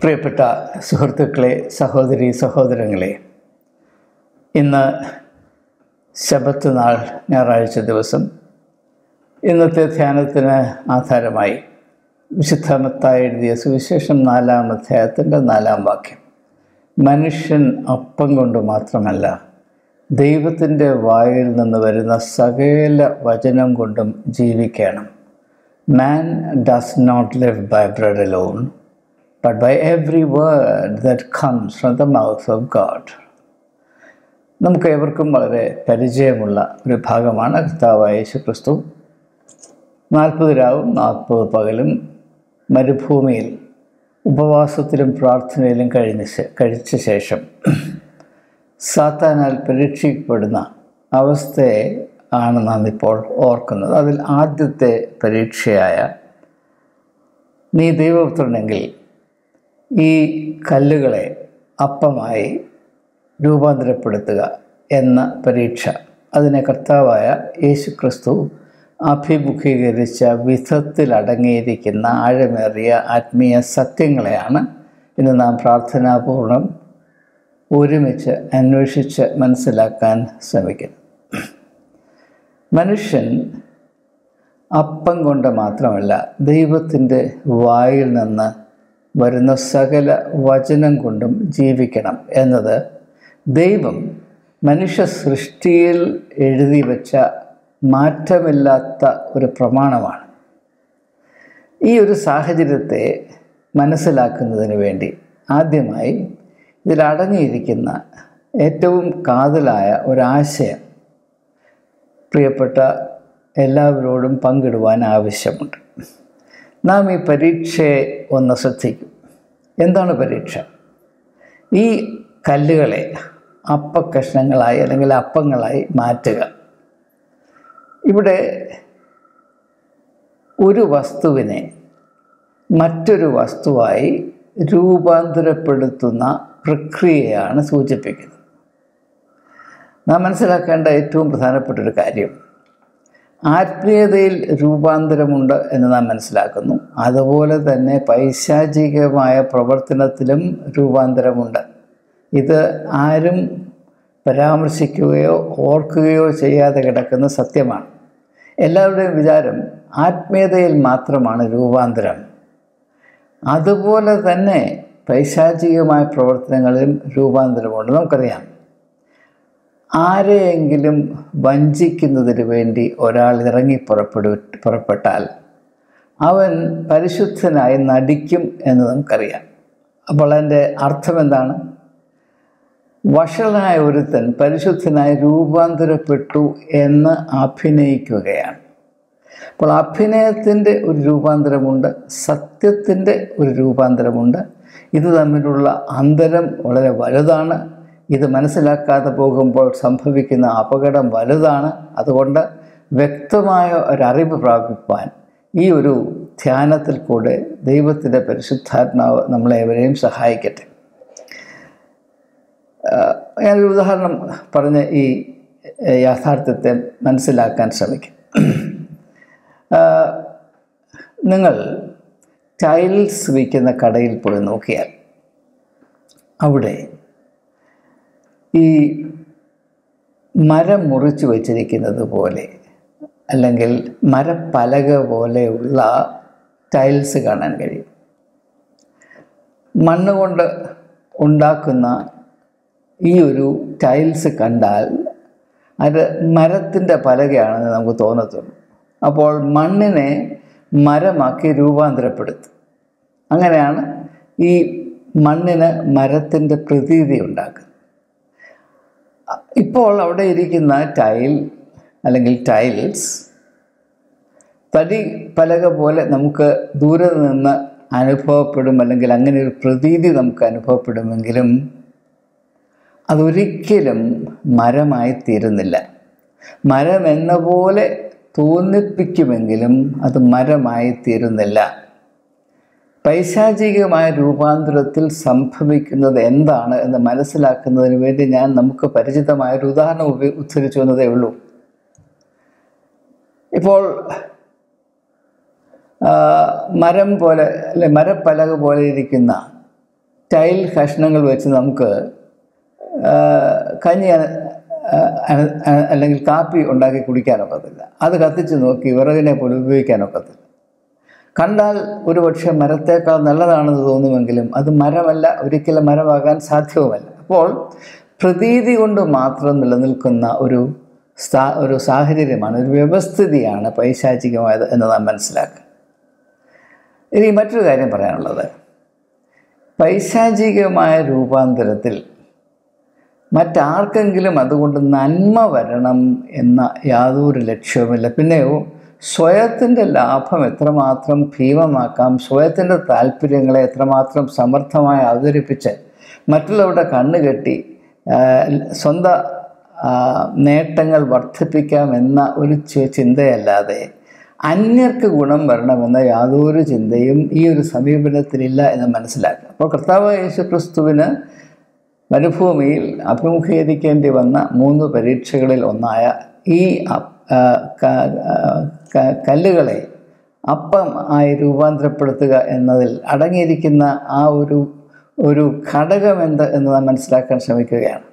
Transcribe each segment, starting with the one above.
പ്രിയപ്പെട്ട സുഹൃത്തുക്കളെ സഹോദരി സഹോദരങ്ങളെ ഇന്ന് ശബത്ത് നാൾ ഞായറാഴ്ച ദിവസം ഇന്നത്തെ ധ്യാനത്തിന് ആധാരമായി വിശുദ്ധമത്തായി എഴുതിയ സുവിശേഷം നാലാം അധ്യായത്തിൻ്റെ നാലാം വാക്യം മനുഷ്യൻ അപ്പം കൊണ്ട് മാത്രമല്ല ദൈവത്തിൻ്റെ വായിൽ നിന്ന് വരുന്ന സകല വചനം കൊണ്ടും ജീവിക്കണം man does not live by bread alone but by every word that comes from the mouth of God. നമുക്ക് ഏവർക്കും വളരെ പരിചയമുള്ള ഒരു ഭാഗമാണ് കർത്താവായ യേശു ക്രിസ്തു നാൽപ്പത് രാവും നാൽപ്പത് പകലും മരുഭൂമിയിൽ ഉപവാസത്തിലും പ്രാർത്ഥനയിലും കഴിഞ്ഞ കഴിച്ച ശേഷം സാത്താനാൽ പരീക്ഷിക്കപ്പെടുന്ന അവസ്ഥയെ ആണ് നാം ഇപ്പോൾ ഓർക്കുന്നത് അതിൽ ആദ്യത്തെ പരീക്ഷയായ നീ ദൈവപുത്രനെങ്കിൽ ഈ കല്ലുകളെ അപ്പമായി രൂപാന്തരപ്പെടുത്തുക എന്ന പരീക്ഷ അതിനെ കർത്താവായ യേശു ക്രിസ്തു അഭിമുഖീകരിച്ച വിധത്തിൽ അടങ്ങിയിരിക്കുന്ന ആഴമേറിയ ആത്മീയ സത്യങ്ങളെയാണ് ഇന്ന് നാം പ്രാർത്ഥനാപൂർവം ഒരുമിച്ച് അന്വേഷിച്ച് മനസ്സിലാക്കാൻ ശ്രമിക്കുന്നു മനുഷ്യൻ അപ്പം കൊണ്ട് മാത്രമല്ല ദൈവത്തിൻ്റെ വായിൽ നിന്ന് വരുന്ന സകല വചനം കൊണ്ടും ജീവിക്കണം എന്നത് ദൈവം മനുഷ്യ സൃഷ്ടിയിൽ എഴുതി വച്ച മാറ്റമില്ലാത്ത ഒരു പ്രമാണമാണ് ഈ ഒരു സാഹചര്യത്തെ മനസ്സിലാക്കുന്നതിന് വേണ്ടി ആദ്യമായി ഇതിലടങ്ങിയിരിക്കുന്ന ഏറ്റവും കാതലായ ഒരാശയം പ്രിയപ്പെട്ട എല്ലാവരോടും പങ്കിടുവാൻ ആവശ്യമുണ്ട് നാം ഈ പരീക്ഷയെ ഒന്ന് ശ്രദ്ധിക്കും എന്താണ് പരീക്ഷ ഈ കല്ലുകളെ അപ്പക്കഷ്ണങ്ങളായി അല്ലെങ്കിൽ അപ്പങ്ങളായി മാറ്റുക ഇവിടെ ഒരു വസ്തുവിനെ മറ്റൊരു വസ്തുവായി രൂപാന്തരപ്പെടുത്തുന്ന പ്രക്രിയയാണ് സൂചിപ്പിക്കുന്നത് നാം മനസ്സിലാക്കേണ്ട ഏറ്റവും പ്രധാനപ്പെട്ട ഒരു കാര്യം ആത്മീയതയിൽ രൂപാന്തരമുണ്ട് എന്ന് നാം മനസ്സിലാക്കുന്നു അതുപോലെ തന്നെ പൈശാചികമായ പ്രവർത്തനത്തിലും രൂപാന്തരമുണ്ട് ഇത് ആരും പരാമർശിക്കുകയോ ഓർക്കുകയോ ചെയ്യാതെ കിടക്കുന്ന സത്യമാണ് എല്ലാവരുടെയും വിചാരം ആത്മീയതയിൽ മാത്രമാണ് രൂപാന്തരം അതുപോലെ തന്നെ പൈശാചികമായ പ്രവർത്തനങ്ങളിലും രൂപാന്തരമുണ്ട് നമുക്കറിയാം ആരെയെങ്കിലും വഞ്ചിക്കുന്നതിന് വേണ്ടി ഒരാൾ ഇറങ്ങി പുറപ്പെടു പുറപ്പെട്ടാൽ അവൻ പരിശുദ്ധനായി നടിക്കും എന്ന് നമുക്കറിയാം അപ്പോൾ അതിൻ്റെ അർത്ഥം എന്താണ് വഷളനായ ഒരുത്തൻ പരിശുദ്ധനായി രൂപാന്തരപ്പെട്ടു എന്ന് അഭിനയിക്കുകയാണ് അപ്പോൾ അഭിനയത്തിൻ്റെ ഒരു രൂപാന്തരമുണ്ട് സത്യത്തിൻ്റെ ഒരു രൂപാന്തരമുണ്ട് ഇത് തമ്മിലുള്ള അന്തരം വളരെ വലുതാണ് ഇത് മനസ്സിലാക്കാതെ പോകുമ്പോൾ സംഭവിക്കുന്ന അപകടം വലുതാണ് അതുകൊണ്ട് വ്യക്തമായ ഒരറിവ് പ്രാപിപ്പാൻ ഈ ഒരു ധ്യാനത്തിൽ കൂടെ ദൈവത്തിൻ്റെ പരിശുദ്ധാത്മാവ് നമ്മളെവരെയും സഹായിക്കട്ടെ ഞാനൊരു ഉദാഹരണം പറഞ്ഞ് ഈ യാഥാർത്ഥ്യത്തെ മനസ്സിലാക്കാൻ ശ്രമിക്കും നിങ്ങൾ ടൈൽസ് വിൽക്കുന്ന കടയിൽ പോയി നോക്കിയാൽ അവിടെ ഈ മരം മുറിച്ച് വച്ചിരിക്കുന്നത് പോലെ അല്ലെങ്കിൽ മരപ്പലക പോലെയുള്ള ടൈൽസ് കാണാൻ കഴിയും മണ്ണ് കൊണ്ട് ഉണ്ടാക്കുന്ന ഈ ഒരു ടൈൽസ് കണ്ടാൽ അത് മരത്തിൻ്റെ പലകയാണെന്ന് നമുക്ക് തോന്നത്തുള്ളൂ അപ്പോൾ മണ്ണിനെ മരമാക്കി രൂപാന്തരപ്പെടുത്തും അങ്ങനെയാണ് ഈ മണ്ണിന് മരത്തിൻ്റെ പ്രതീതി ഉണ്ടാക്കുന്നത് ഇപ്പോൾ അവിടെ ഇരിക്കുന്ന ടൈൽ അല്ലെങ്കിൽ ടൈൽസ് തടി പലക പോലെ നമുക്ക് ദൂരെ നിന്ന് അനുഭവപ്പെടും അല്ലെങ്കിൽ അങ്ങനെ ഒരു പ്രതീതി നമുക്ക് അനുഭവപ്പെടുമെങ്കിലും അതൊരിക്കലും മരമായി തീരുന്നില്ല മരം എന്ന പോലെ തോന്നിപ്പിക്കുമെങ്കിലും അത് മരമായി തീരുന്നില്ല പൈശാചികമായ രൂപാന്തരത്തിൽ സംഭവിക്കുന്നത് എന്താണ് എന്ന് മനസ്സിലാക്കുന്നതിന് വേണ്ടി ഞാൻ നമുക്ക് പരിചിതമായ ഒരു ഉദാഹരണം ഉപ ഉദ്ധരിച്ചു എന്നതേ ഉള്ളൂ ഇപ്പോൾ ആ, മരം പോലെ അല്ലെ മരപ്പലക പോലെ ഇരിക്കുന്ന ടൈൽ കഷ്ണങ്ങൾ വെച്ച് നമുക്ക് ആ, കഞ്ഞി അ- അ- അ- അല്ലെങ്കിൽ കാപ്പി ഉണ്ടാക്കി കുടിക്കാനൊക്കത്തില്ല അത് കത്തിച്ച് നോക്കി വിറകിനെ പോലും ഉപയോഗിക്കാനൊക്കത്തില്ല കണ്ടാൽ ഒരുപക്ഷെ മരത്തേക്കാൾ നല്ലതാണെന്ന് തോന്നുമെങ്കിലും അത് മരമല്ല ഒരിക്കലും മരമാകാൻ സാധ്യവുമല്ല അപ്പോൾ പ്രതീതി കൊണ്ട് മാത്രം നിലനിൽക്കുന്ന ഒരു സ്ഥാ ഒരു സാഹചര്യമാണ് ഒരു വ്യവസ്ഥിതിയാണ് പൈശാചികമായത് എന്ന് നാം മനസ്സിലാക്കുക ഇനി മറ്റൊരു കാര്യം പറയാനുള്ളത് പൈശാചികമായ രൂപാന്തരത്തിൽ മറ്റാർക്കെങ്കിലും അതുകൊണ്ട് നന്മ വരണം എന്ന യാതൊരു ലക്ഷ്യവുമില്ല പിന്നെയോ സ്വയത്തിൻ്റെ ലാഭം എത്രമാത്രം ഭീമമാക്കാം സ്വയത്തിൻ്റെ താല്പര്യങ്ങളെ എത്രമാത്രം സമർത്ഥമായി അവതരിപ്പിച്ച് മറ്റുള്ളവരുടെ കണ്ണുകെട്ടി ആ, സ്വന്തം ആ, നേട്ടങ്ങൾ വർദ്ധിപ്പിക്കാം എന്ന ഒരു ചി- ചിന്തയല്ലാതെ അന്യർക്ക് ഗുണം വരണമെന്ന യാതൊരു ചിന്തയും ഈ ഒരു സമീപനത്തിലില്ല എന്ന് മനസ്സിലാക്കുക അപ്പോൾ കർത്താവ് യേശു ക്രിസ്തുവിന് മരുഭൂമിയിൽ അഭിമുഖീകരിക്കേണ്ടി വന്ന മൂന്ന് പരീക്ഷകളിൽ ഒന്നായ ഈ അ- ആ, ക- ആ, ക- കല്ലുകളെ അപ്പം ആയി രൂപാന്തരപ്പെടുത്തുക എന്നതിൽ അടങ്ങിയിരിക്കുന്ന ആ ഒരു ഒരു ഘടകം എന്ത് എന്ന് നാം മനസ്സിലാക്കാൻ ശ്രമിക്കുകയാണ്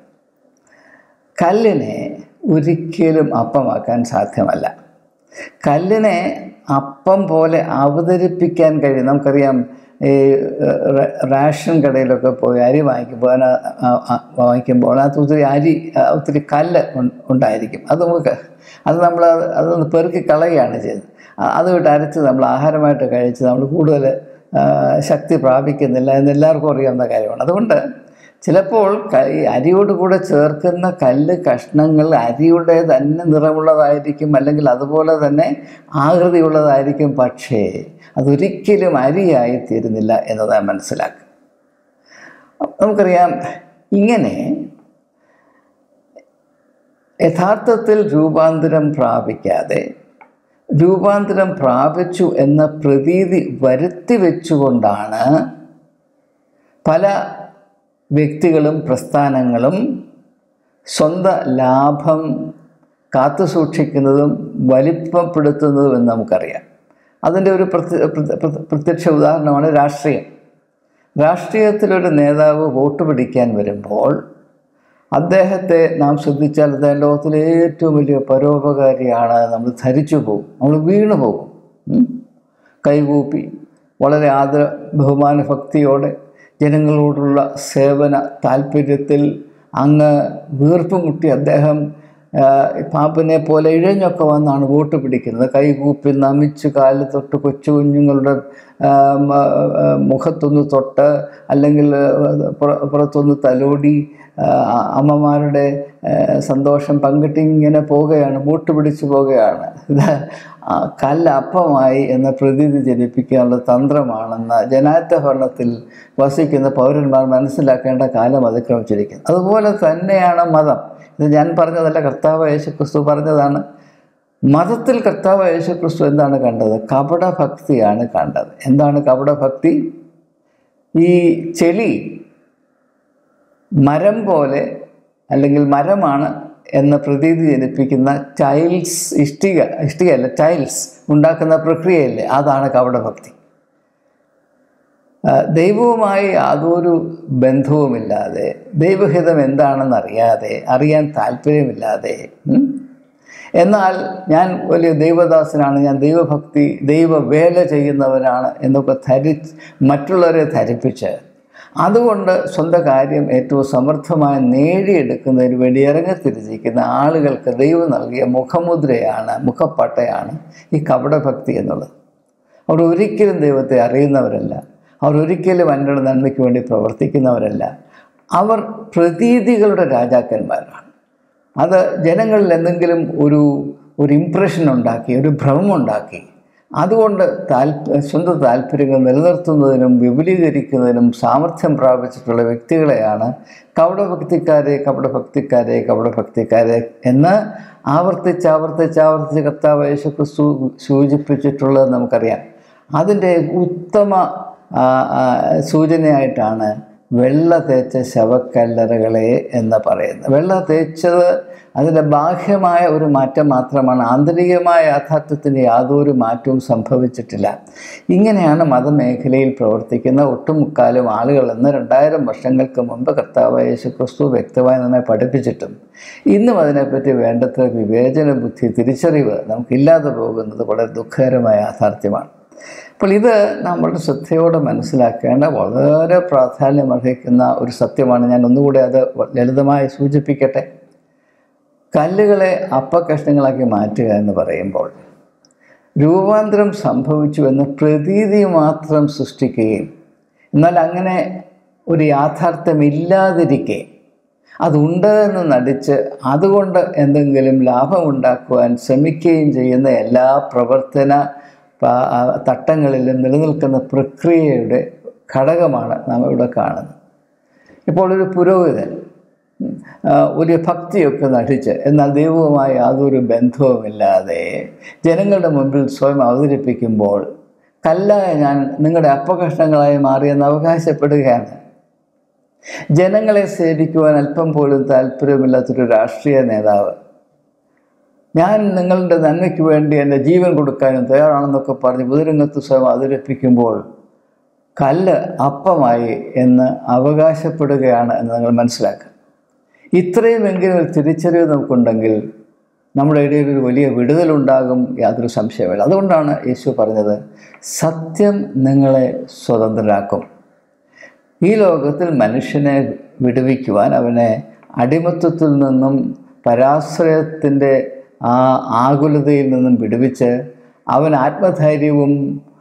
കല്ലിനെ ഒരിക്കലും അപ്പമാക്കാൻ സാധ്യമല്ല കല്ലിനെ അപ്പം പോലെ അവതരിപ്പിക്കാൻ കഴിയും നമുക്കറിയാം ഈ റ- റേഷൻ കടയിലൊക്കെ പോയി അരി വാങ്ങിക്കുമ്പോൾ അതിന ആ- ആ- വാങ്ങിക്കുമ്പോൾ അതിനകത്ത് ഒത്തിരി അരി ആ, ഒത്തിരി കല്ല് ഉൺ- ഉണ്ടായിരിക്കും അത് നമുക്ക് അത് നമ്മൾ അതൊന്ന് പെറുക്കി കളയുകയാണ് ചെയ്തത് ആ- അത് വിട്ട് അരച്ച് നമ്മൾ ആഹാരമായിട്ട് കഴിച്ച് നമ്മൾ കൂടുതൽ ആ, ശക്തി പ്രാപിക്കുന്നില്ല എന്ന് എല്ലാവർക്കും അറിയാവുന്ന കാര്യമാണ് അതുകൊണ്ട് ചിലപ്പോൾ ക- ഈ അരിയോട് കൂടെ ചേർക്കുന്ന കല്ല് കഷ്ണങ്ങൾ അരിയുടെ തന്നെ നിറമുള്ളതായിരിക്കും അല്ലെങ്കിൽ അതുപോലെ തന്നെ ആകൃതിയുള്ളതായിരിക്കും പക്ഷേ അതൊരിക്കലും അരിയായി തീരുന്നില്ല എന്ന് നാം മനസ്സിലാക്കുക നമുക്കറിയാം ഇങ്ങനെ യഥാർത്ഥത്തിൽ രൂപാന്തരം പ്രാപിക്കാതെ രൂപാന്തരം പ്രാപിച്ചു എന്ന പ്രതീതി വരുത്തി വെച്ചുകൊണ്ടാണ് പല വ്യക്തികളും പ്രസ്ഥാനങ്ങളും സ്വന്തം ലാഭം കാത്തു സൂക്ഷിക്കുന്നതും വലിപ്പപ്പെടുത്തുന്നതും എന്ന് നമുക്കറിയാം അതിൻ്റെ ഒരു പ്രത്യ പ്രത്യ- പ്രത്യ- പ്രത്യക്ഷ ഉദാഹരണമാണ് രാഷ്ട്രീയം രാഷ്ട്രീയത്തിലൊരു നേതാവ് വോട്ട് പിടിക്കാൻ വരുമ്പോൾ അദ്ദേഹത്തെ നാം ശ്രദ്ധിച്ചാൽ അദ്ദേഹം ലോകത്തിലെ ഏറ്റവും വലിയ പരോപകാരിയാണ് നമ്മൾ ധരിച്ചു പോകും നമ്മൾ വീണു പോകും ഉം. കൈകൂപ്പി വളരെ ആദര ബഹുമാന ഭക്തിയോടെ ജനങ്ങളോടുള്ള സേവന താല്പര്യത്തിൽ അങ്ങ് വീർപ്പ് മുട്ടി അദ്ദേഹം ആ, പാപ്പനെ പോലെ ഇഴഞ്ഞൊക്കെ വന്നാണ് വോട്ട് പിടിക്കുന്നത് കൈകൂപ്പി നമിച്ച് കാലിൽ തൊട്ട് കൊച്ചു കുഞ്ഞുങ്ങളുടെ ആ, മ, ആ, മുഖത്തൊന്ന് തൊട്ട് അല്ലെങ്കിൽ ആ, പുറ- പുറത്തൊന്ന് തലോടി ആ, അമ്മമാരുടെ ആ, സന്തോഷം പങ്കിട്ട് ഇങ്ങനെ പോവുകയാണ് വോട്ട് പിടിച്ചു പോവുകയാണ് ഇത് ആ, കല്ല് അപ്പമായി എന്ന പ്രതീതി ജനിപ്പിക്കാനുള്ള തന്ത്രമാണെന്ന് ജനാധിപത്യ ഭരണത്തിൽ വസിക്കുന്ന പൗരന്മാർ മനസ്സിലാക്കേണ്ട കാലം അതിക്രമിച്ചിരിക്കുന്നു അതുപോലെ തന്നെയാണ് മതം ഇത് ഞാൻ പറഞ്ഞതല്ല കർത്താവ് യേശു ക്രിസ്തു പറഞ്ഞതാണ് മതത്തിൽ കർത്താവ് യേശു ക്രിസ്തു എന്താണ് കണ്ടത് കപടഭക്തിയാണ് കണ്ടത് എന്താണ് കപടഭക്തി ഈ ചെളി മരം പോലെ അല്ലെങ്കിൽ മരമാണ് എന്ന പ്രതീതി ജനിപ്പിക്കുന്ന ടൈൽസ് ഇഷ്ടിക ഇഷ്ടികയല്ല ടൈൽസ് ഉണ്ടാക്കുന്ന പ്രക്രിയയല്ലേ അതാണ് കപടഭക്തി ആ, ദൈവവുമായി യാതൊരു ബന്ധവുമില്ലാതെ ദൈവഹിതം എന്താണെന്ന് അറിയാതെ അറിയാൻ താല്പര്യമില്ലാതെ ഉം, എന്നാൽ ഞാൻ വലിയ ദൈവദാസനാണ് ഞാൻ ദൈവഭക്തി ദൈവവേല ചെയ്യുന്നവനാണ് എന്നൊക്കെ ധരിച്ച് മറ്റുള്ളവരെ ധരിപ്പിച്ച് അതുകൊണ്ട് സ്വന്തം കാര്യം ഏറ്റവും സമർത്ഥമായി നേടിയെടുക്കുന്നതിന് വേണ്ടി ഇറങ്ങിത്തിരിച്ചിരിക്കുന്ന ആളുകൾക്ക് ദൈവം നൽകിയ മുഖമുദ്രയാണ് മുഖപ്പട്ടയാണ് ഈ കപടഭക്തി എന്നുള്ളത് അവർ ഒരിക്കലും ദൈവത്തെ അറിയുന്നവരല്ല അവർ ഒരിക്കലും അന്യരുടെ നന്മയ്ക്ക് വേണ്ടി പ്രവർത്തിക്കുന്നവരല്ല അവർ പ്രതീതികളുടെ രാജാക്കന്മാരാണ് അത് ജനങ്ങളിൽ എന്തെങ്കിലും ഒരു ഒരു ഇംപ്രഷൻ ഉണ്ടാക്കി ഒരു ഭ്രമം ഉണ്ടാക്കി അതുകൊണ്ട് താല്പ സ്വന്തം താല്പര്യങ്ങൾ നിലനിർത്തുന്നതിനും വിപുലീകരിക്കുന്നതിനും സാമർഥ്യം പ്രാപിച്ചിട്ടുള്ള വ്യക്തികളെയാണ് കപടഭക്തിക്കാരെ കപടഭക്തിക്കാരെ കപടഭക്തിക്കാരെ എന്ന് ആവർത്തിച്ച് ആവർത്തിച്ച് ആവർത്തിച്ച് കർത്താവ് യേശു ക്രിസ്തു സൂചിപ്പിച്ചിട്ടുള്ളത് നമുക്കറിയാം അതിൻ്റെ ഉത്തമ ആ, ആ, സൂചനയായിട്ടാണ് വെള്ള തേച്ച ശവക്കല്ലറകളെ എന്ന് പറയുന്നത് വെള്ള തേച്ചത് അതിൻ്റെ ബാഹ്യമായ ഒരു മാറ്റം മാത്രമാണ് ആന്തരികമായ യാഥാർത്ഥ്യത്തിന് യാതൊരു മാറ്റവും സംഭവിച്ചിട്ടില്ല ഇങ്ങനെയാണ് മതമേഖലയിൽ പ്രവർത്തിക്കുന്ന ഒട്ടുമുക്കാലും ആളുകൾ എന്ന് രണ്ടായിരം വർഷങ്ങൾക്ക് മുമ്പ് കർത്താവ് യേശു ക്രിസ്തു വ്യക്തമായി നമ്മെ പഠിപ്പിച്ചിട്ടും ഇന്നും അതിനെപ്പറ്റി വേണ്ടത്ര വിവേചന ബുദ്ധി തിരിച്ചറിവ് നമുക്കില്ലാതെ പോകുന്നത് വളരെ ദുഃഖകരമായ യാഥാർത്ഥ്യമാണ് അപ്പോൾ ഇത് നമ്മളുടെ ശ്രദ്ധയോടെ മനസ്സിലാക്കേണ്ട വളരെ പ്രാധാന്യമർഹിക്കുന്ന ഒരു സത്യമാണ് ഞാൻ ഒന്നുകൂടി അത് ലളിതമായി സൂചിപ്പിക്കട്ടെ കല്ലുകളെ അപ്പക്കഷ്ണങ്ങളാക്കി മാറ്റുക എന്ന് പറയുമ്പോൾ രൂപാന്തരം സംഭവിച്ചു എന്ന് പ്രതീതി മാത്രം സൃഷ്ടിക്കുകയും എന്നാൽ അങ്ങനെ ഒരു യാഥാർത്ഥ്യമില്ലാതിരിക്കെ അതുണ്ട് എന്ന് നടിച്ച് അതുകൊണ്ട് എന്തെങ്കിലും ലാഭമുണ്ടാക്കുവാൻ ശ്രമിക്കുകയും ചെയ്യുന്ന എല്ലാ പ്രവർത്തന തട്ടങ്ങളിലും നിലനിൽക്കുന്ന പ്രക്രിയയുടെ ഘടകമാണ് നാം ഇവിടെ കാണുന്നത് ഇപ്പോൾ ഒരു പുരോഹിതൻ ഒരു ഭക്തിയൊക്കെ നടിച്ച് എന്നാൽ ദൈവവുമായി യാതൊരു ബന്ധവുമില്ലാതെ ജനങ്ങളുടെ മുമ്പിൽ സ്വയം അവതരിപ്പിക്കുമ്പോൾ കല്ലായ ഞാൻ നിങ്ങളുടെ അപ്പകഷ്ണങ്ങളായി മാറിയെന്ന് അവകാശപ്പെടുകയാണ് ജനങ്ങളെ സേവിക്കുവാൻ അല്പം പോലും താല്പര്യമില്ലാത്തൊരു രാഷ്ട്രീയ നേതാവ് ഞാൻ നിങ്ങളുടെ നന്മയ്ക്ക് വേണ്ടി എൻ്റെ ജീവൻ കൊടുക്കാനും തയ്യാറാണെന്നൊക്കെ പറഞ്ഞ് പൊതുരംഗത്ത് സ്വയം അവതരിപ്പിക്കുമ്പോൾ കല്ല് അപ്പമായി എന്ന് അവകാശപ്പെടുകയാണ് എന്ന് നിങ്ങൾ മനസ്സിലാക്കുക ഇത്രയുമെങ്കിലും ഒരു തിരിച്ചറിവ് നമുക്കുണ്ടെങ്കിൽ നമ്മുടെ ഇടയിൽ ഒരു വലിയ വിടുതലുണ്ടാകും യാതൊരു സംശയമില്ല അതുകൊണ്ടാണ് യേശു പറഞ്ഞത് സത്യം നിങ്ങളെ സ്വതന്ത്രരാക്കും ഈ ലോകത്തിൽ മനുഷ്യനെ വിടുവിക്കുവാൻ അവനെ അടിമത്വത്തിൽ നിന്നും പരാശ്രയത്തിൻ്റെ ആ ആകുലതയിൽ നിന്നും വിടുവിച്ച് അവൻ ആത്മധൈര്യവും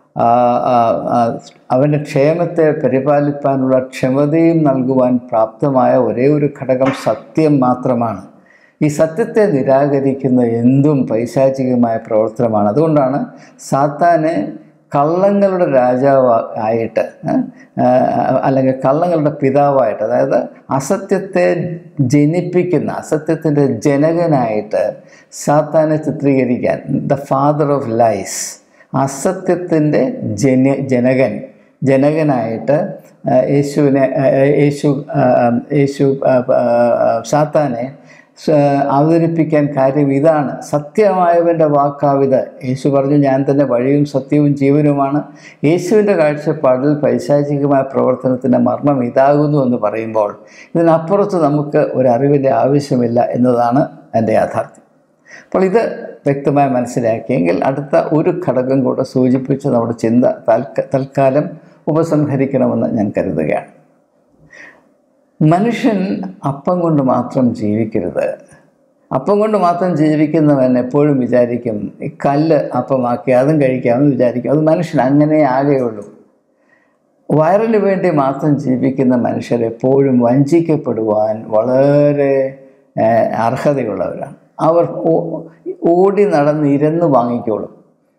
അവൻ്റെ ക്ഷേമത്തെ പരിപാലിപ്പാനുള്ള ക്ഷമതയും നൽകുവാൻ പ്രാപ്തമായ ഒരേ ഒരു ഘടകം സത്യം മാത്രമാണ് ഈ സത്യത്തെ നിരാകരിക്കുന്ന എന്തും പൈശാചികമായ പ്രവർത്തനമാണ് അതുകൊണ്ടാണ് സാത്താനെ കള്ളങ്ങളുടെ രാജാവ് ആയിട്ട് അല്ലെങ്കിൽ കള്ളങ്ങളുടെ പിതാവായിട്ട് അതായത് അസത്യത്തെ ജനിപ്പിക്കുന്ന അസത്യത്തിൻ്റെ ജനകനായിട്ട് സാത്താനെ ചിത്രീകരിക്കാൻ ദ ഫാദർ ഓഫ് ലൈസ് അസത്യത്തിൻ്റെ ജന ജനകൻ ജനകനായിട്ട് യേശുവിനെ യേശു യേശു സാത്താനെ അവതരിപ്പിക്കാൻ കാര്യം ഇതാണ് സത്യമായവൻ്റെ വാക്കാവിത് യേശു പറഞ്ഞു ഞാൻ തന്നെ വഴിയും സത്യവും ജീവനുമാണ് യേശുവിൻ്റെ കാഴ്ചപ്പാടിൽ പൈശാചികമായ പ്രവർത്തനത്തിൻ്റെ മർമ്മം ഇതാകുന്നു എന്ന് പറയുമ്പോൾ ഇതിനപ്പുറത്ത് നമുക്ക് ഒരു അറിവിൻ്റെ ആവശ്യമില്ല എന്നതാണ് എൻ്റെ യാഥാർത്ഥ്യം അപ്പോൾ ഇത് വ്യക്തമായി മനസ്സിലാക്കിയെങ്കിൽ അടുത്ത ഒരു ഘടകം കൂടെ സൂചിപ്പിച്ച് നമ്മുടെ ചിന്ത തൽക്ക തൽക്കാലം ഉപസംഹരിക്കണമെന്ന് ഞാൻ കരുതുകയാണ് മനുഷ്യൻ അപ്പം കൊണ്ട് മാത്രം ജീവിക്കരുത് അപ്പം കൊണ്ട് മാത്രം ജീവിക്കുന്നവൻ എപ്പോഴും വിചാരിക്കും ഈ കല്ല് അപ്പമാക്കി അതും കഴിക്കാമെന്ന് വിചാരിക്കും അത് മനുഷ്യൻ അങ്ങനെ ആകെയുള്ളൂ വയറിന് വേണ്ടി മാത്രം ജീവിക്കുന്ന മനുഷ്യർ എപ്പോഴും വഞ്ചിക്കപ്പെടുവാൻ വളരെ അർഹതയുള്ളവരാണ് അവർ ഓടി നടന്ന് ഇരന്ന് വാങ്ങിക്കോളും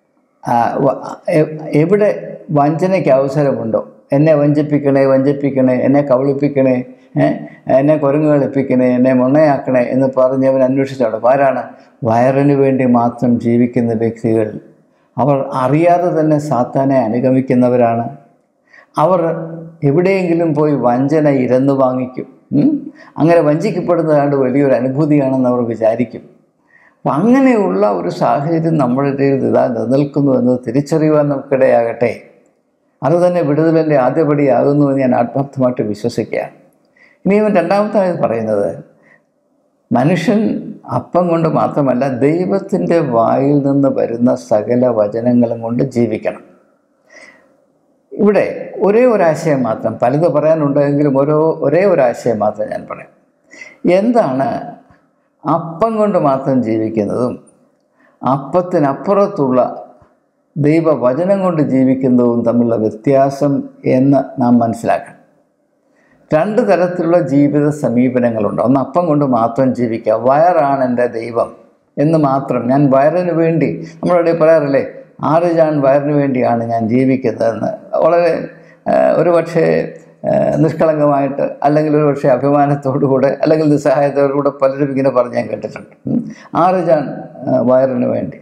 എവിടെ വഞ്ചനയ്ക്ക് അവസരമുണ്ടോ എന്നെ വഞ്ചിപ്പിക്കണേ വഞ്ചിപ്പിക്കണേ എന്നെ കബളിപ്പിക്കണേ എന്നെ കുരങ്ങ് കളിപ്പിക്കണേ എന്നെ മുണ്ണയാക്കണേ എന്ന് പറഞ്ഞ് അവൻ അന്വേഷിച്ചവിടെ ആരാണ് വയറിന് വേണ്ടി മാത്രം ജീവിക്കുന്ന വ്യക്തികൾ അവർ അറിയാതെ തന്നെ സാത്താനെ അനുഗമിക്കുന്നവരാണ് അവർ എവിടെയെങ്കിലും പോയി വഞ്ചന ഇരന്നു വാങ്ങിക്കും അങ്ങനെ വഞ്ചിക്കപ്പെടുന്നതാണ്ട് വലിയൊരു അനുഭൂതിയാണെന്ന് അവർ വിചാരിക്കും അപ്പം അങ്ങനെയുള്ള ഒരു സാഹചര്യം നമ്മുടെ ഇടയിൽ ഇതാ നിലനിൽക്കുന്നു എന്നത് തിരിച്ചറിയുവാൻ നമുക്കിടയാകട്ടെ അത് തന്നെ വിടുതലിൻ്റെ ആദ്യപടിയാകുന്നു എന്ന് ഞാൻ ആത്മാർത്ഥമായിട്ട് വിശ്വസിക്കുകയാണ് ഇനി ഇവൻ രണ്ടാമത്തായി പറയുന്നത് മനുഷ്യൻ അപ്പം കൊണ്ട് മാത്രമല്ല ദൈവത്തിൻ്റെ വായിൽ നിന്ന് വരുന്ന സകല വചനങ്ങളും കൊണ്ട് ജീവിക്കണം ഇവിടെ ഒരേ ഒരാശയം മാത്രം പലത് പറയാനുണ്ടെങ്കിലും ഓരോ ഒരേ ഒരാശയം മാത്രം ഞാൻ പറയാം എന്താണ് അപ്പം കൊണ്ട് മാത്രം ജീവിക്കുന്നതും അപ്പത്തിനപ്പുറത്തുള്ള ദൈവവചനം കൊണ്ട് ജീവിക്കുന്നതും തമ്മിലുള്ള വ്യത്യാസം എന്ന് നാം മനസ്സിലാക്കണം രണ്ട് തരത്തിലുള്ള ജീവിത സമീപനങ്ങളുണ്ട് ഒന്ന് അപ്പം കൊണ്ട് മാത്രം ജീവിക്കുക വയറാണ് എൻ്റെ ദൈവം എന്ന് മാത്രം ഞാൻ വയറിന് വേണ്ടി നമ്മളിവിടെ പറയാറില്ലേ ആറ് ഞാൻ വയറിന് വേണ്ടിയാണ് ഞാൻ ജീവിക്കുന്നതെന്ന് വളരെ ഒരു പക്ഷേ നിഷ്കളങ്കമായിട്ട് അല്ലെങ്കിൽ ഒരു പക്ഷേ അഭിമാനത്തോടുകൂടെ അല്ലെങ്കിൽ നിസ്സഹായത്തോടുകൂടെ പലരും ഇങ്ങനെ പറഞ്ഞ് ഞാൻ കേട്ടിട്ടുണ്ട് ആറ് ജാൻ വയറിന് വേണ്ടി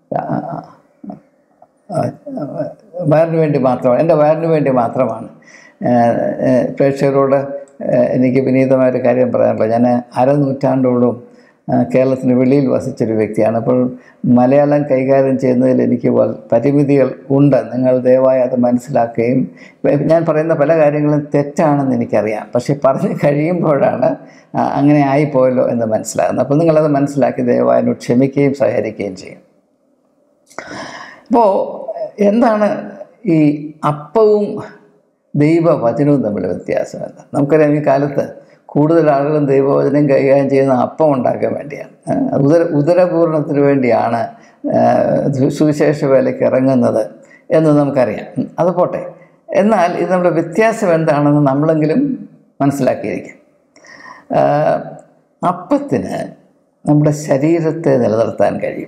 വയറിന് വേണ്ടി മാത്രമാണ് എൻ്റെ വയറിന് വേണ്ടി മാത്രമാണ് പ്രേക്ഷകരോട് ഏഹ്, എനിക്ക് വിനീതമായൊരു കാര്യം പറയാനുള്ളത് ഞാൻ അരനൂറ്റാണ്ടോളം ആ, കേരളത്തിന് വെളിയിൽ വസിച്ചൊരു വ്യക്തിയാണ് അപ്പോൾ മലയാളം കൈകാര്യം ചെയ്യുന്നതിൽ എനിക്ക് വൽ- പരിമിതികൾ ഉണ്ട് നിങ്ങൾ ദയവായി അത് മനസ്സിലാക്കുകയും ഇപ്പം ഞാൻ പറയുന്ന പല കാര്യങ്ങളും തെറ്റാണെന്ന് എനിക്കറിയാം പക്ഷേ പറഞ്ഞ് കഴിയുമ്പോഴാണ് ആ, അങ്ങനെ ആയിപ്പോയല്ലോ എന്ന് മനസ്സിലാകുന്നത് അപ്പോൾ നിങ്ങളത് മനസ്സിലാക്കി ദയവായി എന്നോട് ക്ഷമിക്കുകയും സഹകരിക്കുകയും ചെയ്യും അപ്പോൾ എന്താണ് ഈ അപ്പവും ദൈവവചനവും തമ്മിൽ വ്യത്യാസം എന്താ നമുക്കറിയാം ഈ കാലത്ത് കൂടുതൽ ആളുകളും ദൈവവചനം കൈകാര്യം ചെയ്യുന്ന അപ്പം ഉണ്ടാക്കാൻ വേണ്ടിയാണ് ഏഹ് ഉദര ഉദരപൂർണത്തിന് വേണ്ടിയാണ് ഏഹ് സു- സുവിശേഷ വേലയ്ക്ക് ഇറങ്ങുന്നത് എന്ന് നമുക്കറിയാം ഉം, അത് പോട്ടെ എന്നാൽ ഇത് നമ്മുടെ വ്യത്യാസം എന്താണെന്ന് നമ്മളെങ്കിലും മനസ്സിലാക്കിയിരിക്കും ഏഹ് അപ്പത്തിന് നമ്മുടെ ശരീരത്തെ നിലനിർത്താൻ കഴിയും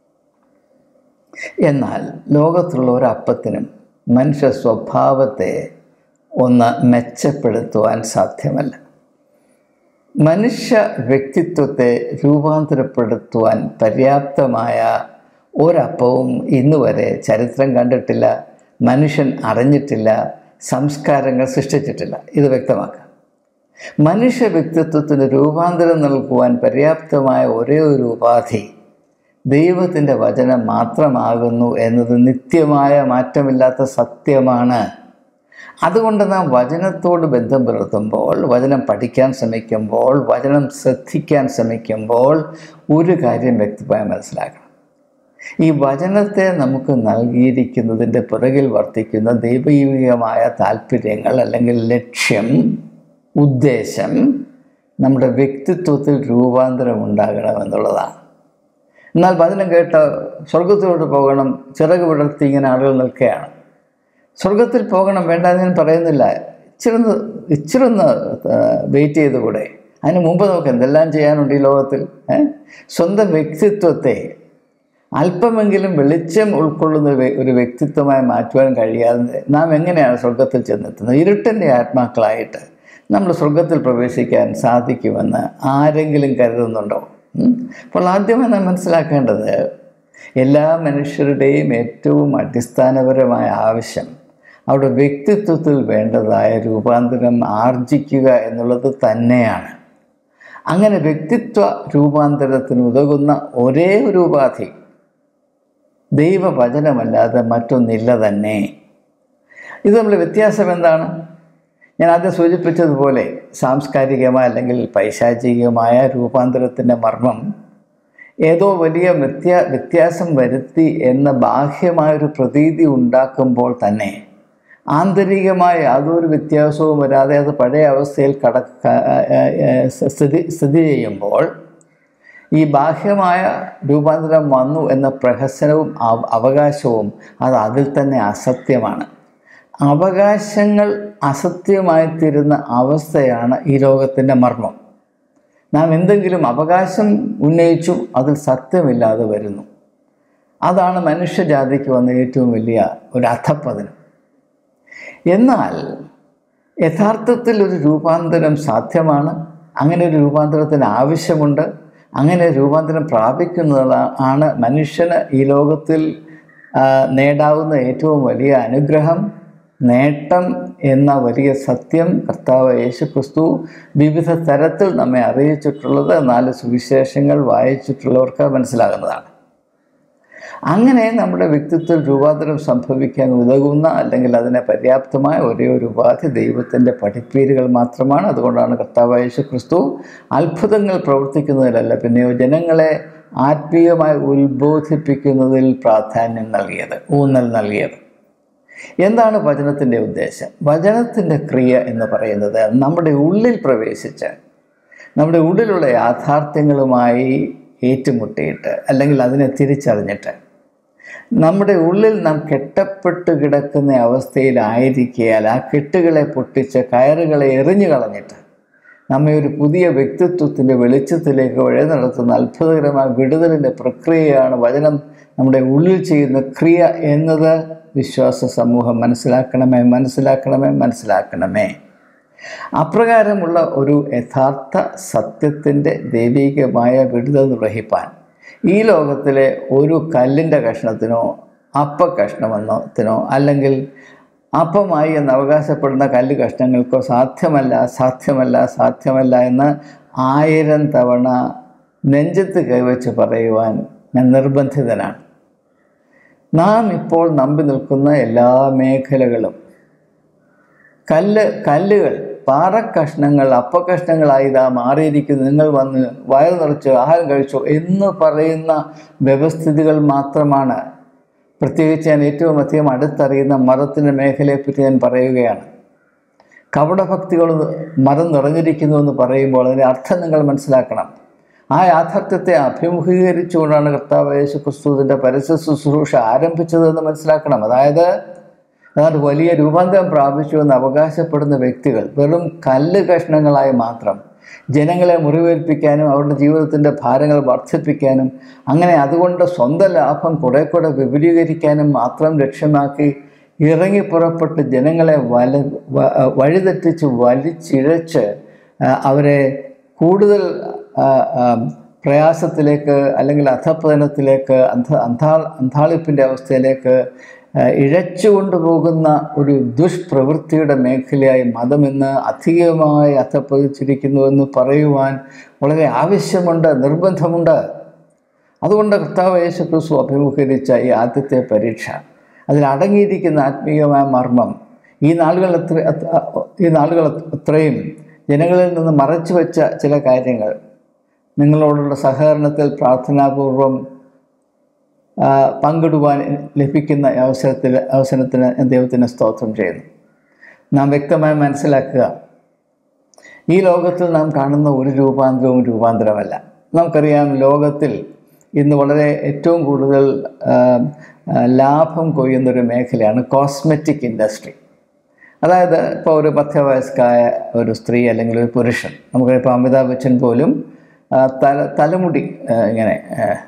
എന്നാൽ ലോകത്തുള്ള ഒരു അപ്പത്തിനും മനുഷ്യ സ്വഭാവത്തെ ഒന്ന് മെച്ചപ്പെടുത്തുവാൻ സാധ്യമല്ല മനുഷ്യ വ്യക്തിത്വത്തെ രൂപാന്തരപ്പെടുത്തുവാൻ പര്യാപ്തമായ ഒരപ്പവും ഇന്ന് വരെ ചരിത്രം കണ്ടിട്ടില്ല മനുഷ്യൻ അറിഞ്ഞിട്ടില്ല സംസ്കാരങ്ങൾ സൃഷ്ടിച്ചിട്ടില്ല ഇത് വ്യക്തമാക്കാം മനുഷ്യ വ്യക്തിത്വത്തിന് രൂപാന്തരം നൽകുവാൻ പര്യാപ്തമായ ഒരേ ഒരു ഉപാധി ദൈവത്തിൻ്റെ വചനം മാത്രമാകുന്നു എന്നത് നിത്യമായ മാറ്റമില്ലാത്ത സത്യമാണ് അതുകൊണ്ട് നാം വചനത്തോട് ബന്ധം പുലർത്തുമ്പോൾ വചനം പഠിക്കാൻ ശ്രമിക്കുമ്പോൾ വചനം ശ്രദ്ധിക്കാൻ ശ്രമിക്കുമ്പോൾ ഒരു കാര്യം വ്യക്തമായി മനസ്സിലാക്കണം ഈ വചനത്തെ നമുക്ക് നൽകിയിരിക്കുന്നതിൻ്റെ പുറകിൽ വർത്തിക്കുന്ന ദൈവീകമായ താല്പര്യങ്ങൾ അല്ലെങ്കിൽ ലക്ഷ്യം ഉദ്ദേശം നമ്മുടെ വ്യക്തിത്വത്തിൽ രൂപാന്തരം ഉണ്ടാകണമെന്നുള്ളതാണ് എന്നാൽ വചനം കേട്ട് സ്വർഗത്തിലോട്ട് പോകണം ചിറക് വിടർത്തി ഇങ്ങനെ ആളുകൾ നിൽക്കുകയാണ് സ്വർഗത്തിൽ പോകണം വേണ്ട എന്ന് ഞാൻ പറയുന്നില്ല ഇച്ചിരി ഒന്ന് ഇച്ചിരി ഒന്ന് വെയിറ്റ് ചെയ്ത് കൂടെ അതിന് മുമ്പ് നമുക്ക് എന്തെല്ലാം ചെയ്യാനുണ്ട് ഈ ലോകത്തിൽ ഏ? സ്വന്തം വ്യക്തിത്വത്തെ അല്പമെങ്കിലും വെളിച്ചം ഉൾക്കൊള്ളുന്ന ഒരു വ്യ- ഒരു വ്യക്തിത്വമായി മാറ്റുവാൻ കഴിയാതെ നാം എങ്ങനെയാണ് സ്വർഗത്തിൽ ചെന്നെത്തുന്നത് ഇരുട്ടിൻ്റെ ആത്മാക്കളായിട്ട് നമ്മൾ സ്വർഗത്തിൽ പ്രവേശിക്കാൻ സാധിക്കുമെന്ന് ആരെങ്കിലും കരുതുന്നുണ്ടോ ഉം? അപ്പോൾ ആദ്യമായി നാം മനസ്സിലാക്കേണ്ടത് എല്ലാ മനുഷ്യരുടെയും ഏറ്റവും അടിസ്ഥാനപരമായ ആവശ്യം അവരുടെ വ്യക്തിത്വത്തിൽ വേണ്ടതായ രൂപാന്തരം ആർജിക്കുക എന്നുള്ളത് തന്നെയാണ് അങ്ങനെ വ്യക്തിത്വ രൂപാന്തരത്തിന് ഉതകുന്ന ഒരേ ഒരു ഉപാധി ദൈവവചനമല്ലാതെ മറ്റൊന്നില്ല തന്നെ ഇത് തമ്മിൽ വ്യത്യാസം എന്താണ് ഞാൻ ആദ്യം സൂചിപ്പിച്ചതുപോലെ സാംസ്കാരികമായ അല്ലെങ്കിൽ പൈശാചികമായ രൂപാന്തരത്തിൻ്റെ മർമ്മം ഏതോ വലിയ വ്യത്യാ വ്യത്യാസം വരുത്തി എന്ന ബാഹ്യമായൊരു പ്രതീതി ഉണ്ടാക്കുമ്പോൾ തന്നെ ആന്തരികമായ യാതൊരു വ്യത്യാസവും വരാതെ അത് പഴയ അവസ്ഥയിൽ കടക്ക സ്ഥിതി സ്ഥിതി ചെയ്യുമ്പോൾ ഈ ബാഹ്യമായ രൂപാന്തരം വന്നു എന്ന പ്രഹസനവും അവ- അവകാശവും അത് അതിൽ തന്നെ അസത്യമാണ് അവകാശങ്ങൾ അസത്യമായിത്തീരുന്ന അവസ്ഥയാണ് ഈ ലോകത്തിൻ്റെ മർമ്മം നാം എന്തെങ്കിലും അവകാശം ഉന്നയിച്ചു അതിൽ സത്യമില്ലാതെ വരുന്നു അതാണ് മനുഷ്യജാതിക്ക് വന്ന ഏറ്റവും വലിയ ഒരു അധപ്പതനം എന്നാൽ യഥാർത്ഥത്തിൽ ഒരു രൂപാന്തരം സാധ്യമാണ് അങ്ങനെ ഒരു രൂപാന്തരത്തിന് ആവശ്യമുണ്ട് അങ്ങനെ രൂപാന്തരം പ്രാപിക്കുന്നത് ആണ് മനുഷ്യന് ഈ ലോകത്തിൽ ആ, നേടാവുന്ന ഏറ്റവും വലിയ അനുഗ്രഹം നേട്ടം എന്ന വലിയ സത്യം കർത്താവ് യേശു ക്രിസ്തു വിവിധ തരത്തിൽ നമ്മെ അറിയിച്ചിട്ടുള്ളത് നാല് സുവിശേഷങ്ങൾ വായിച്ചിട്ടുള്ളവർക്ക് മനസ്സിലാകുന്നതാണ് അങ്ങനെ നമ്മുടെ വ്യക്തിത്വത്തിൽ രൂപാന്തരം സംഭവിക്കാൻ ഉതകുന്ന അല്ലെങ്കിൽ അതിനെ പര്യാപ്തമായ ഒരേ ഒരു ഉപാധി ദൈവത്തിൻ്റെ പഠിപ്പീരുകൾ മാത്രമാണ് അതുകൊണ്ടാണ് കർത്താവ് യേശു ക്രിസ്തു അത്ഭുതങ്ങൾ പ്രവർത്തിക്കുന്നതിലല്ല പിന്നെയോ ജനങ്ങളെ ആത്മീയമായി ഉത്ബോധിപ്പിക്കുന്നതിൽ പ്രാധാന്യം നൽകിയത് ഊന്നൽ നൽകിയത് എന്താണ് വചനത്തിൻ്റെ ഉദ്ദേശം വചനത്തിൻ്റെ ക്രിയ എന്ന് പറയുന്നത് നമ്മുടെ ഉള്ളിൽ പ്രവേശിച്ച് നമ്മുടെ ഉള്ളിലുള്ള യാഥാർത്ഥ്യങ്ങളുമായി ഏറ്റുമുട്ടിയിട്ട് അല്ലെങ്കിൽ അതിനെ തിരിച്ചറിഞ്ഞിട്ട് നമ്മുടെ ഉള്ളിൽ നാം കെട്ടപ്പെട്ട് കിടക്കുന്ന അവസ്ഥയിലായിരിക്കയാൽ ആ കെട്ടുകളെ പൊട്ടിച്ച് കയറുകളെ എറിഞ്ഞു കളഞ്ഞിട്ട് നമ്മെ ഒരു പുതിയ വ്യക്തിത്വത്തിൻ്റെ വെളിച്ചത്തിലേക്ക് വഴി നടത്തുന്ന അത്ഭുതകരമായ വിടുതലിൻ്റെ പ്രക്രിയയാണ് വചനം നമ്മുടെ ഉള്ളിൽ ചെയ്യുന്ന ക്രിയ എന്നത് വിശ്വാസ സമൂഹം മനസ്സിലാക്കണമേ മനസ്സിലാക്കണമേ മനസ്സിലാക്കണമേ അപ്രകാരമുള്ള ഒരു യഥാർത്ഥ സത്യത്തിൻ്റെ ദൈവികമായ വിടുതൽ നിർവഹിപ്പാൻ ഈ ലോകത്തിലെ ഒരു കല്ലിൻ്റെ കഷ്ണത്തിനോ അപ്പ കഷ്ണമെന്നത്തിനോ അല്ലെങ്കിൽ അപ്പമായി എന്ന് അവകാശപ്പെടുന്ന കല്ല് കഷ്ണങ്ങൾക്കോ സാധ്യമല്ല സാധ്യമല്ല സാധ്യമല്ല എന്ന് ആയിരം തവണ നെഞ്ചത്ത് കൈവച്ച് പറയുവാൻ ഞാൻ നിർബന്ധിതനാണ് നാം ഇപ്പോൾ നമ്പി നിൽക്കുന്ന എല്ലാ മേഖലകളും കല്ല് കല്ലുകൾ പാറക്കഷ്ണങ്ങൾ അപ്പക്കഷ്ണങ്ങളായി ഇതാ മാറിയിരിക്കുന്നു നിങ്ങൾ വന്ന് വയറ് നിറച്ച് ആഹാരം കഴിച്ചു എന്ന് പറയുന്ന വ്യവസ്ഥിതികൾ മാത്രമാണ് പ്രത്യേകിച്ച് ഞാൻ ഏറ്റവും അധികം അടുത്തറിയുന്ന മതത്തിൻ്റെ മേഖലയെപ്പറ്റി ഞാൻ പറയുകയാണ് കപടഭക്തികൾ മതം നിറഞ്ഞിരിക്കുന്നു എന്ന് പറയുമ്പോൾ അതിൻ്റെ അർത്ഥം നിങ്ങൾ മനസ്സിലാക്കണം ആ യാഥാർത്ഥ്യത്തെ അഭിമുഖീകരിച്ചുകൊണ്ടാണ് കർത്താവ് യേശു ക്രിസ്തുവിൻ്റെ പരസ്യ ശുശ്രൂഷ ആരംഭിച്ചതെന്ന് മനസ്സിലാക്കണം അതായത് അതായത് വലിയ രൂപാന്തരം പ്രാപിച്ചു എന്ന് അവകാശപ്പെടുന്ന വ്യക്തികൾ വെറും കല്ല് കഷ്ണങ്ങളായി മാത്രം ജനങ്ങളെ മുറിവേൽപ്പിക്കാനും അവരുടെ ജീവിതത്തിൻ്റെ ഭാരങ്ങൾ വർദ്ധിപ്പിക്കാനും അങ്ങനെ അതുകൊണ്ട് സ്വന്തം ലാഭം കുറെ കൂടെ വിപുലീകരിക്കാനും മാത്രം ലക്ഷ്യമാക്കി ഇറങ്ങി പുറപ്പെട്ട് ജനങ്ങളെ വല വ- വഴിതെറ്റിച്ച് വലിച്ചിഴച്ച് ആ, അവരെ കൂടുതൽ ആ, ആ, പ്രയാസത്തിലേക്ക് അല്ലെങ്കിൽ അധപ്പതനത്തിലേക്ക് അന്ധ അന്ധാ അന്താളിപ്പിൻ്റെ അവസ്ഥയിലേക്ക് ആ, ഇഴച്ചുകൊണ്ടുപോകുന്ന ഒരു ദുഷ്പ്രവൃത്തിയുടെ മേഖലയായി മതം ഇന്ന് അധികമായി അധപ്പതിച്ചിരിക്കുന്നുവെന്ന് പറയുവാൻ വളരെ ആവശ്യമുണ്ട് നിർബന്ധമുണ്ട് അതുകൊണ്ട് കർത്താവ് യേശു ക്രിസ്തു അഭിമുഖീകരിച്ച ഈ ആദ്യത്തെ പരീക്ഷ അതിൽ അടങ്ങിയിരിക്കുന്ന ആത്മീയമായ മർമ്മം ഈ നാളുകൾ എത്ര അത്ര- ഈ നാളുകൾ അത്രയും ജനങ്ങളിൽ നിന്ന് മറച്ചു വെച്ച ചില കാര്യങ്ങൾ നിങ്ങളോടുള്ള സഹകരണത്തിൽ പ്രാർത്ഥനാപൂർവം ആ, പങ്കിടുവാൻ ലഭിക്കുന്ന അവസരത്തിൽ അവസരത്തിന് ഞാൻ ദൈവത്തിന് സ്തോത്രം ചെയ്യുന്നു നാം വ്യക്തമായി മനസ്സിലാക്കുക ഈ ലോകത്തിൽ നാം കാണുന്ന ഒരു രൂപാന്തരവും രൂപാന്തരമല്ല നമുക്കറിയാം ലോകത്തിൽ ഇന്ന് വളരെ ഏറ്റവും കൂടുതൽ ആ, ആ, ലാഭം കൊയ്യുന്നൊരു മേഖലയാണ് കോസ്മെറ്റിക് ഇൻഡസ്ട്രി അതായത് ഇപ്പോൾ ഒരു മധ്യവയസ്കായ ഒരു സ്ത്രീ അല്ലെങ്കിൽ ഒരു പുരുഷൻ നമുക്കിപ്പോൾ അമിതാഭ് ബച്ചൻ പോലും ആ, തല തലമുടി ആ, ഇങ്ങനെ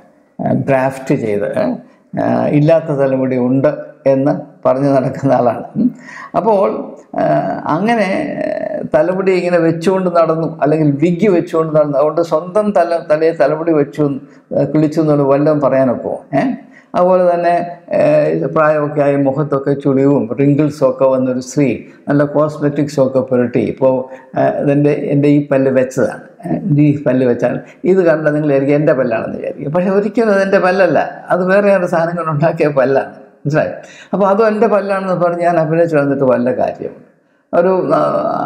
ഗ്രാഫ്റ്റ് ചെയ്ത് ആ, ഇല്ലാത്ത തലമുടി ഉണ്ട് എന്ന് പറഞ്ഞു നടക്കുന്ന ആളാണ് ഉം. അപ്പോൾ ആ, അങ്ങനെ തലമുടി ഇങ്ങനെ വെച്ചുകൊണ്ട് നടന്നു അല്ലെങ്കിൽ വിഗ് വെച്ചുകൊണ്ട് നടന്നു അതുകൊണ്ട് സ്വന്തം തല തലയെ തലമുടി വെച്ചു എന്ന്, കിളിച്ചു എന്നുള്ള വല്ലതും പറയാനൊക്കുമോ ഏഹ് അതുപോലെ തന്നെ ഏഹ്, പ്രായമൊക്കെ ആയി മുഖത്തൊക്കെ ചുളിവും റിങ്കിൾസും ഒക്കെ വന്നൊരു സ്ത്രീ നല്ല കോസ്മെറ്റിക്സും ഒക്കെ പുരട്ടി ഇപ്പോൾ ഇതെൻ്റെ എൻ്റെ ഈ പല്ല് വെച്ചതാണ് ഏഹ്, ഇത് ഈ പല്ല് വെച്ചാണ് ഇത് കണ്ടാൽ നിങ്ങൾ വിചാരിക്കും എൻ്റെ പല്ലാണെന്ന് വിചാരിക്കും പക്ഷേ ഒരിക്കലും അത് എൻ്റെ പല്ലല്ല അത് വേറെ വേറെ സാധനങ്ങൾ ഉണ്ടാക്കിയ പല്ലാണ് മനസ്സിലായി അപ്പോൾ അതും എൻ്റെ പല്ലാണെന്ന് പറഞ്ഞ് ഞാൻ അഭിനയിച്ച് വന്നിട്ട് വല്ല കാര്യമുണ്ട് ഒരു ആ,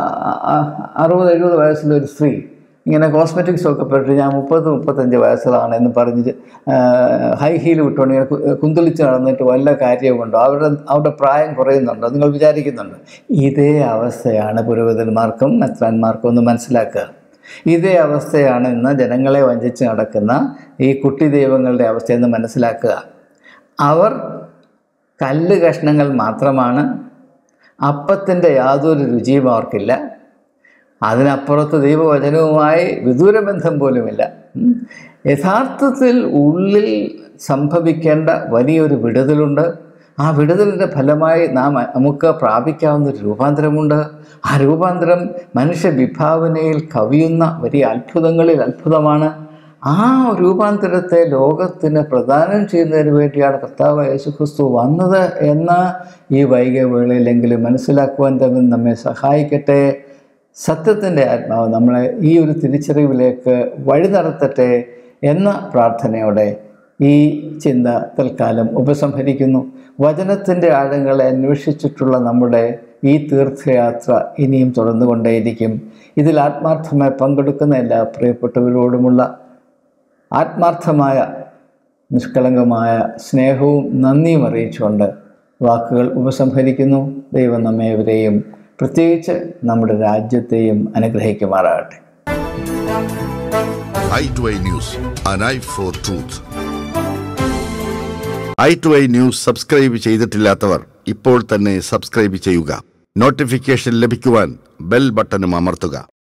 ആ, അറുപത് എഴുപത് വയസ്സുള്ള ഒരു സ്ത്രീ ഇങ്ങനെ കോസ്മെറ്റിക്സ് ഒക്കെ പെട്ട് ഞാൻ മുപ്പത് മുപ്പത്തഞ്ച് വയസ്സിലാണ് എന്ന് പറഞ്ഞ് ആ, ഹൈ ഹീൽ വിട്ടുകൊണ്ട് ഇങ്ങനെ കു- കുന്തുളിച്ച് നടന്നിട്ട് വല്ല കാര്യവുമുണ്ടോ അവരുടെ അവരുടെ പ്രായം കുറയുന്നുണ്ടോ നിങ്ങൾ വിചാരിക്കുന്നുണ്ട് ഇതേ അവസ്ഥയാണ് പുരോഹിതന്മാർക്കും മെത്രാന്മാർക്കും ഒന്ന് മനസ്സിലാക്കുക ഇതേ അവസ്ഥയാണ് ഇന്ന് ജനങ്ങളെ വഞ്ചിച്ച് നടക്കുന്ന ഈ കുട്ടി ദൈവങ്ങളുടെ അവസ്ഥയെന്ന് മനസ്സിലാക്കുക അവർ കല്ല് കഷ്ണങ്ങൾ മാത്രമാണ് അപ്പത്തിൻ്റെ യാതൊരു രുചിയും അവർക്കില്ല അതിനപ്പുറത്ത് ദൈവവചനവുമായി വിദൂര ബന്ധം പോലുമില്ല ഉം. യഥാർത്ഥത്തിൽ ഉള്ളിൽ സംഭവിക്കേണ്ട വലിയൊരു വിടുതലുണ്ട് ആ വിടുതലിൻ്റെ ഫലമായി നാം നമുക്ക് പ്രാപിക്കാവുന്ന ഒരു രൂപാന്തരമുണ്ട് ആ രൂപാന്തരം മനുഷ്യ വിഭാവനയിൽ കവിയുന്ന വലിയ അത്ഭുതങ്ങളിൽ അത്ഭുതമാണ് ആ രൂപാന്തരത്തെ ലോകത്തിന് പ്രദാനം ചെയ്യുന്നതിന് വേണ്ടിയാണ് കർത്താവ് യേശുക്രിസ്തു വന്നത് എന്ന് ഈ വൈകിയ വേളയിലെങ്കിലും മനസ്സിലാക്കുവാൻ തന്നെ നമ്മെ സഹായിക്കട്ടെ സത്യത്തിൻ്റെ ആത്മാവ് നമ്മളെ ഈ ഒരു തിരിച്ചറിവിലേക്ക് വഴി നടത്തട്ടെ എന്ന പ്രാർത്ഥനയോടെ ഈ ചിന്ത തൽക്കാലം ഉപസംഹരിക്കുന്നു വചനത്തിൻ്റെ ആഴങ്ങളെ അന്വേഷിച്ചിട്ടുള്ള നമ്മുടെ ഈ തീർത്ഥയാത്ര ഇനിയും തുടർന്നുകൊണ്ടേയിരിക്കും ഇതിൽ ആത്മാർത്ഥമായി പങ്കെടുക്കുന്ന എല്ലാ പ്രിയപ്പെട്ടവരോടുമുള്ള ആത്മാർത്ഥമായ നിഷ്കളങ്കമായ സ്നേഹവും നന്ദിയും അറിയിച്ചുകൊണ്ട് വാക്കുകൾ ഉപസംഹരിക്കുന്നു ദൈവം നമ്മേവരെയും പ്രത്യേകിച്ച് നമ്മുടെ രാജ്യത്തെയും അനുഗ്രഹിക്കുമാറാകട്ടെ eye to eye news an eye for truth eye to eye news subscribe ചെയ്തിട്ടില്ലാത്തവർ ഇപ്പോൾ തന്നെ സബ്സ്ക്രൈബ് ചെയ്യുക നോട്ടിഫിക്കേഷൻ ലഭിക്കുവാൻ ബെൽ ബട്ടണും അമർത്തുക